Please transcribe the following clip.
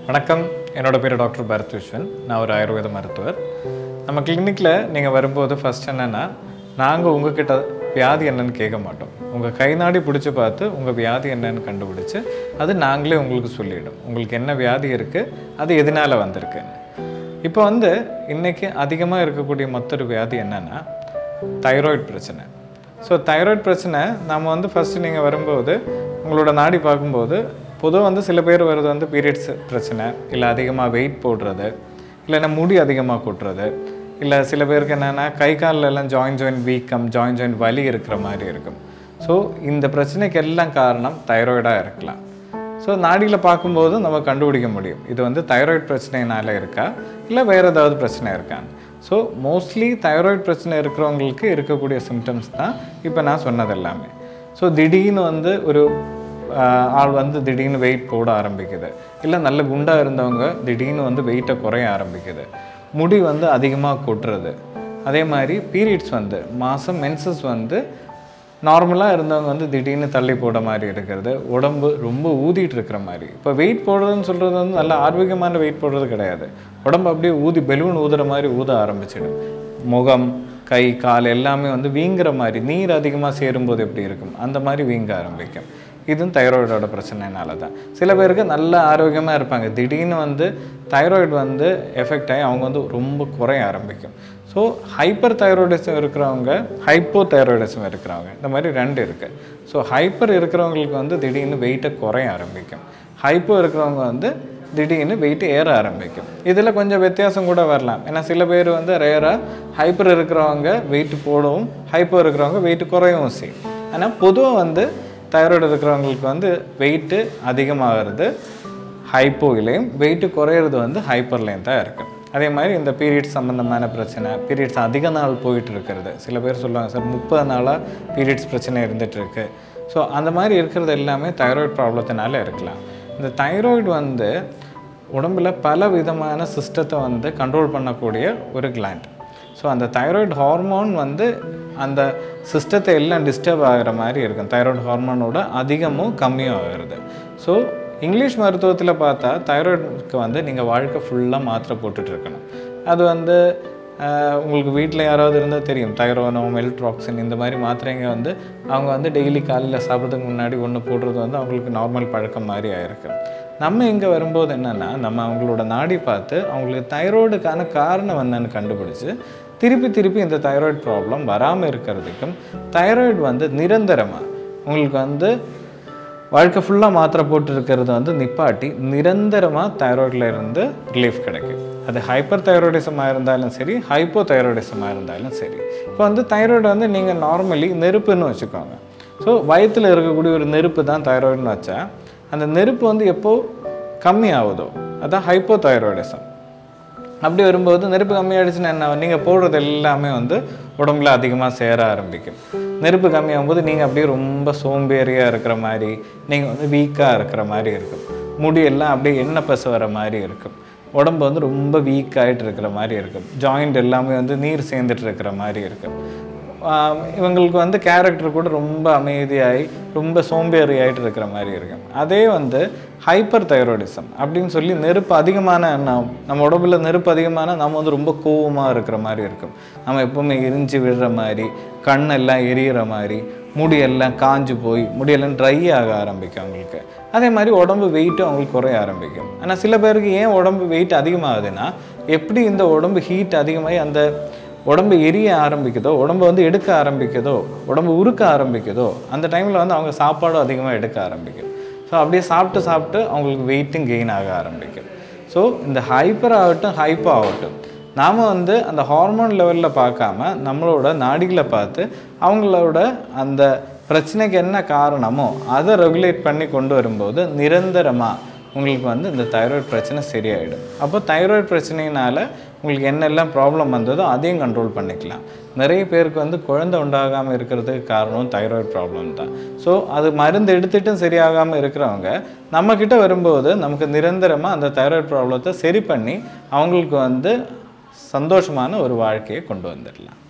வணக்கம் என்னோட பேர் டாக்டர் பரத் விஸ்வன் நான் ஒரு ஆயுர்வேத மருத்துவர் நம்ம கிளினிக்கில் நீங்கள் வரும்போது ஃபர்ஸ்ட் என்னென்னா நாங்கள் உங்ககிட்ட வியாதி என்னன்னு கேட்க மாட்டோம் உங்கள் கை நாடி பிடிச்சி பார்த்து உங்கள் வியாதி என்னன்னு கண்டுபிடிச்சு அது நாங்களே உங்களுக்கு சொல்லிடும் உங்களுக்கு என்ன வியாதி இருக்குது அது எதனால் வந்திருக்குன்னு இப்போ வந்து இன்றைக்கி அதிகமாக இருக்கக்கூடிய மற்றொரு வியாதி என்னென்னா தைராய்டு பிரச்சனை ஸோ தைராய்டு பிரச்சனை நம்ம வந்து ஃபஸ்ட்டு நீங்கள் வரும்போது உங்களோட நாடி பார்க்கும்போது பொதுவாக வந்து சில பேர் வருது வந்து பீரியட்ஸ் பிரச்சனை இல்லை அதிகமாக வெயிட் போடுறது இல்லைன்னா முடி அதிகமாக கொட்டுறது இல்லை சில பேருக்கு என்னென்னா கை கால்ல எல்லாம் ஜாயின் ஜாயின் வீக்கம் ஜாயின் ஜாயின் வலி இருக்கிற மாதிரி இருக்கும் ஸோ இந்த பிரச்சனைக்கு எல்லாம் காரணம் தைராய்டாக இருக்கலாம் ஸோ நாடியில் பார்க்கும்போது நம்ம கண்டுபிடிக்க முடியும் இது வந்து தைராய்டு பிரச்சனைனால இருக்கா இல்லை வேறு ஏதாவது பிரச்சனை இருக்கான்னு ஸோ மோஸ்ட்லி தைராய்டு பிரச்சனை இருக்கிறவங்களுக்கு இருக்கக்கூடிய சிம்டம்ஸ் தான் இப்போ நான் சொன்னது எல்லாமே ஸோ திடீர்னு வந்து ஒரு ஆஹ், ஆள் வந்து திடீர்னு வெயிட் போட ஆரம்பிக்குது இல்லை நல்ல குண்டாக இருந்தவங்க திடீர்னு வந்து வெயிட்டை குறைய ஆரம்பிக்குது முடி வந்து அதிகமாக கொட்டுறது அதே மாதிரி பீரியட்ஸ் வந்து மாதம் மென்சஸ் வந்து நார்மலாக இருந்தவங்க வந்து திடீர்னு தள்ளி போட மாதிரி இருக்கிறது உடம்பு ரொம்ப ஊதிட்டு இருக்கிற மாதிரி இப்போ வெயிட் போடுறதுன்னு சொல்கிறது வந்து நல்ல ஆரோக்கியமான வெயிட் போடுறது கிடையாது உடம்பு அப்படியே ஊதி பெலூன் ஊதுற மாதிரி ஊத ஆரம்பிச்சிடும் முகம் கை கால் எல்லாமே வந்து வீங்குற மாதிரி நீர் அதிகமாக சேரும்போது எப்படி இருக்கும் அந்த மாதிரி வீங்க ஆரம்பிக்கும் இதுவும் தைராய்டோட பிரச்சனைனால தான் சில பேருக்கு நல்ல ஆரோக்கியமாக இருப்பாங்க திடீர்னு வந்து தைராய்டு வந்து எஃபெக்ட் ஆகி அவங்க வந்து ரொம்ப குறைய ஆரம்பிக்கும் ஸோ ஹைப்பர் தைராய்டிசம் இருக்கிறவங்க ஹைப்போ தைராய்டிசம் இருக்கிறவங்க இந்த மாதிரி ரெண்டு இருக்குது ஸோ ஹைப்பர் இருக்கிறவங்களுக்கு வந்து திடீர்னு வெயிட்டை குறைய ஆரம்பிக்கும் ஹைப்போ இருக்கிறவங்க வந்து திடீர்னு வெயிட் ஏற ஆரம்பிக்கும் இதில் கொஞ்சம் வித்தியாசம் கூட வரலாம் ஏன்னா சில பேர் வந்து ரேராக ஹைப்பர் இருக்கிறவங்க வெயிட் போடவும் ஹைப்போ இருக்கிறவங்க வெயிட் குறையவும் செய்யும் ஆனால் பொதுவாக வந்து தைராய்டு இருக்கிறவங்களுக்கு வந்து வெயிட்டு அதிகமாகிறது ஹைப்போயிலையும் வெயிட்டு குறையிறது வந்து ஹைப்பர்லேயும் தான் இருக்குது அதே மாதிரி இந்த பீரியட்ஸ் சம்மந்தமான பிரச்சனை பீரியட்ஸ் அதிக நாள் போயிட்டு இருக்கிறது சில பேர் சொல்லுவாங்க சார் முப்பது நாளாக பீரியட்ஸ் பிரச்சனை இருந்துட்டு இருக்கு ஸோ அந்த மாதிரி இருக்கிறது எல்லாமே தைராய்டு ப்ராப்ளத்தினால இருக்கலாம் இந்த தைராய்டு வந்து உடம்புல பல விதமான சிஸ்டத்தை வந்து கண்ட்ரோல் பண்ணக்கூடிய ஒரு கிளாண்ட் ஸோ அந்த தைராய்டு ஹார்மோன் வந்து அந்த சிஸ்டத்தை எல்லாம் டிஸ்டர்ப் ஆகிற மாதிரி இருக்கும் தைராய்டு ஹார்மோனோட அதிகமும் கம்மியும் ஆகிறது ஸோ இங்கிலீஷ் மருத்துவத்தில் பார்த்தா தைராய்டுக்கு வந்து நீங்கள் வாழ்க்கை ஃபுல்லாக மாத்திரை போட்டுட்டு இருக்கணும் அது வந்து ஆஹ், உங்களுக்கு வீட்டில் யாராவது இருந்தால் தெரியும் தைரோனோ மெல்ட்ராக்சின் இந்த மாதிரி மாத்திரைங்க வந்து அவங்க வந்து டெய்லி காலையில் சாப்பிட்றதுக்கு முன்னாடி ஒன்று போடுறது வந்து அவங்களுக்கு நார்மல் பழக்கம் மாதிரி ஆயிருக்கு நம்ம இங்கே வரும்போது என்னென்னா நம்ம அவங்களோட நாடி பார்த்து அவங்களுக்கு தைராய்டுக்கான காரணம் என்னன்னு கண்டுபிடிச்சு திருப்பி திருப்பி இந்த தைராய்டு ப்ராப்ளம் வராமல் இருக்கிறதுக்கும் தைராய்டு வந்து நிரந்தரமாக உங்களுக்கு வந்து வாழ்க்கை ஃபுல்லாக மாத்திரை போட்டு இருக்கிறது வந்து நிப்பாட்டி நிரந்தரமாக தைராய்டில் இருந்து ரிலீஃப் கிடைக்கும் அது ஹைப்பர் தைராய்டிசமாக இருந்தாலும் சரி ஹைப்போ தைராய்டிசமாக இருந்தாலும் சரி இப்போ வந்து தைராய்டு வந்து நீங்கள் நார்மலி நெருப்புன்னு வச்சுக்கோங்க ஸோ வயிற்றில் இருக்கக்கூடிய ஒரு நெருப்பு தான் தைராய்டுன்னு வச்சா அந்த நெருப்பு வந்து எப்போ கம்மி ஆகுதோ அதான் ஹைப்போ தைராய்டிசம் அப்படி வரும்போது நெருப்பு கம்மியாயிடுச்சுன்னா என்ன நீங்கள் போடுறது எல்லாமே வந்து உடம்புல அதிகமாக சேர ஆரம்பிக்கும் நெருப்பு கம்மியாகும்போது நீங்கள் அப்படியே ரொம்ப சோம்பேறியாக இருக்கிற மாதிரி நீங்கள் வந்து வீக்காக இருக்கிற மாதிரி இருக்கும் முடியெல்லாம் அப்படியே எண்ணெய் பசு வர மாதிரி இருக்கும் உடம்பு வந்து ரொம்ப வீக் ஆகிட்டு இருக்கிற மாதிரி இருக்கும் ஜாயிண்ட் எல்லாமே வந்து நீர் சேர்ந்துட்டு இருக்கிற மாதிரி இருக்கும் ஆஹ் இவங்களுக்கு வந்து கேரக்டர் கூட ரொம்ப அமைதியாகி ரொம்ப சோம்பேறி ஆகிட்டு இருக்கிற மாதிரி இருக்கும் அதே வந்து ஹைப்பர் தைராய்டிசம் அப்படின்னு சொல்லி நெருப்பு அதிகமான எண்ணம் நம்ம உடம்புல நெருப்பு அதிகமான நம்ம வந்து ரொம்ப கோவமாக இருக்கிற மாதிரி இருக்கும் நம்ம எப்பவுமே எரிஞ்சு விடுற மாதிரி கண்ணெல்லாம் எரியிற மாதிரி முடியெல்லாம் காஞ்சு போய் முடியெல்லாம் ட்ரை ஆக ஆரம்பிக்கும் அவங்களுக்கு அதே மாதிரி உடம்பு வெயிட்டும் அவங்களுக்கு குறைய ஆரம்பிக்கும் ஆனால் சில பேருக்கு ஏன் உடம்பு வெயிட் அதிகமாகுதுன்னா எப்படி இந்த உடம்பு ஹீட் அதிகமாகி அந்த உடம்பு எரிய ஆரம்பிக்குதோ உடம்பு வந்து எடுக்க ஆரம்பிக்குதோ உடம்பு உருக்க ஆரம்பிக்குதோ அந்த டைமில் வந்து அவங்க சாப்பாடும் அதிகமாக எடுக்க ஆரம்பிக்கும் ஸோ அப்படியே சாப்பிட்டு சாப்பிட்டு அவங்களுக்கு வெயிட்டும் கெயின் ஆக ஆரம்பிக்கும் ஸோ இந்த ஹைப்பர் ஆகட்டும் ஹைப்போ ஆகட்டும் நாம் வந்து அந்த ஹார்மோன் லெவலில் பார்க்காம நம்மளோட நாடிகளை பார்த்து அவங்களோட அந்த பிரச்சனைக்கு என்ன காரணமோ அதை ரெகுலேட் பண்ணி கொண்டு வரும்போது நிரந்தரமாக உங்களுக்கு வந்து இந்த தைராய்டு பிரச்சனை சரியாயிடும் அப்போ தைராய்டு பிரச்சனையினால உங்களுக்கு என்னெல்லாம் ப்ராப்ளம் வந்ததோ அதையும் கண்ட்ரோல் பண்ணிக்கலாம் நிறைய பேருக்கு வந்து குழந்தை உண்டாகாமல் இருக்கிறதுக்கு காரணம் தைராய்டு ப்ராப்ளம் தான் ஸோ அது மருந்து எடுத்துட்டும் சரியாகாமல் இருக்கிறவங்க நம்மக்கிட்ட வரும்போது நமக்கு நிரந்தரமாக அந்த தைராய்டு ப்ராப்ளத்தை சரி பண்ணி அவங்களுக்கு வந்து சந்தோஷமான ஒரு வாழ்க்கையை கொண்டு வந்துடலாம்